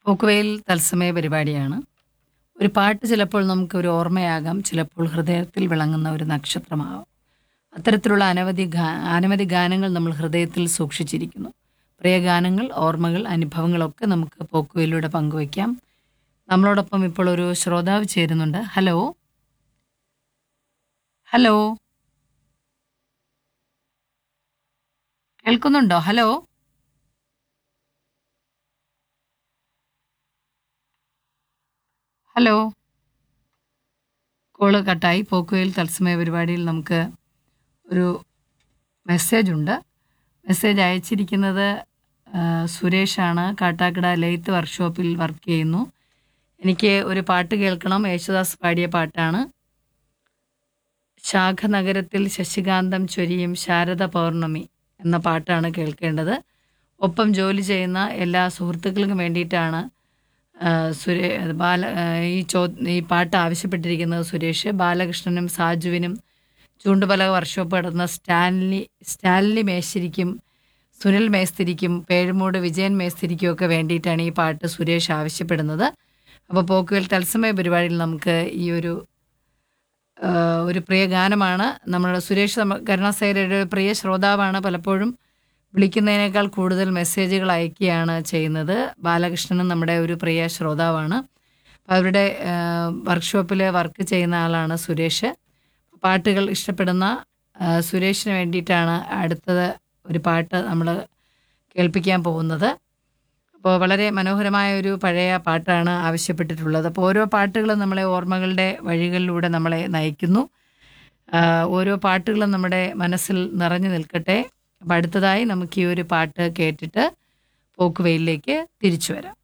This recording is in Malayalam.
പോക്കുവെയിൽ തത്സമയ പരിപാടിയാണ് ഒരു പാട്ട് ചിലപ്പോൾ നമുക്ക് ഒരു ഓർമ്മയാകാം ചിലപ്പോൾ ഹൃദയത്തിൽ വിളങ്ങുന്ന ഒരു നക്ഷത്രമാവാം അത്തരത്തിലുള്ള അനവധി ഗാ അനവധി ഗാനങ്ങൾ നമ്മൾ ഹൃദയത്തിൽ സൂക്ഷിച്ചിരിക്കുന്നു പ്രിയ ഗാനങ്ങൾ ഓർമ്മകൾ അനുഭവങ്ങളൊക്കെ നമുക്ക് പോക്കുവയിലൂടെ പങ്കുവയ്ക്കാം നമ്മളോടൊപ്പം ഇപ്പോൾ ഒരു ശ്രോതാവ് ചേരുന്നുണ്ട് ഹലോ ഹലോ കേൾക്കുന്നുണ്ടോ ഹലോ ഹലോ കോള് കട്ടായി പോക്കുവയിൽ തത്സമയ പരിപാടിയിൽ നമുക്ക് ഒരു മെസ്സേജ് ഉണ്ട് മെസ്സേജ് അയച്ചിരിക്കുന്നത് ആ, സുരേഷാണ് കാട്ടാക്കട ലെയ്ത്ത് വർക്ക്ഷോപ്പിൽ വർക്ക് ചെയ്യുന്നു എനിക്ക് ഒരു പാട്ട് കേൾക്കണം യേശുദാസ് പാടിയ പാട്ടാണ് ശാഖനഗരത്തിൽ ശശികാന്തം ചൊരിയും ശാരദ പൗർണമി എന്ന പാട്ടാണ് കേൾക്കേണ്ടത് ഒപ്പം ജോലി ചെയ്യുന്ന എല്ലാ സുഹൃത്തുക്കൾക്കും വേണ്ടിയിട്ടാണ് ആ, സുരേ ബാല ആ, ഈ ചോ ഈ പാട്ട് ആവശ്യപ്പെട്ടിരിക്കുന്നത് സുരേഷ് ബാലകൃഷ്ണനും സാജുവിനും ചൂണ്ടുപലക വർക്ക്ഷോപ്പ് നടത്തുന്ന സ്റ്റാൻലി സ്റ്റാൻലി മേശ്ശേരിക്കും സുനിൽ മേസ്തിരിക്കും പേഴുമൂട് വിജയൻ മേസ്തിരിക്കും ഒക്കെ വേണ്ടിയിട്ടാണ് ഈ പാട്ട് സുരേഷ് ആവശ്യപ്പെടുന്നത് അപ്പോൾ പോക്കുവൽ തത്സമയ പരിപാടിയിൽ നമുക്ക് ഈ ഒരു ആ, ഒരു പ്രിയ ഗാനമാണ് നമ്മുടെ സുരേഷ് നമ്മ- കരുണാസേനയുടെ ഒരു പ്രിയ ശ്രോതാവാണ് പലപ്പോഴും വിളിക്കുന്നതിനേക്കാൾ കൂടുതൽ മെസ്സേജുകൾ അയക്കുകയാണ് ചെയ്യുന്നത് ബാലകൃഷ്ണനും നമ്മുടെ ഒരു പ്രിയ ശ്രോതാവാണ് അപ്പോൾ അവരുടെ വർക്ക്ഷോപ്പിൽ വർക്ക് ചെയ്യുന്ന ആളാണ് സുരേഷ് പാട്ടുകൾ ഇഷ്ടപ്പെടുന്ന ആ, സുരേഷിന് വേണ്ടിയിട്ടാണ് അടുത്തത് ഒരു പാട്ട് നമ്മൾ കേൾപ്പിക്കാൻ പോകുന്നത് അപ്പോൾ വളരെ മനോഹരമായ ഒരു പഴയ പാട്ടാണ് ആവശ്യപ്പെട്ടിട്ടുള്ളത് അപ്പോൾ ഓരോ പാട്ടുകളും നമ്മളെ ഓർമ്മകളുടെ വഴികളിലൂടെ നമ്മളെ നയിക്കുന്നു ആ, ഓരോ പാട്ടുകളും നമ്മുടെ മനസ്സിൽ നിറഞ്ഞു നിൽക്കട്ടെ അപ്പോൾ അടുത്തതായി നമുക്ക് ഈ ഒരു പാട്ട് കേട്ടിട്ട് പോക്കുവെയിലേക്ക് തിരിച്ചു വരാം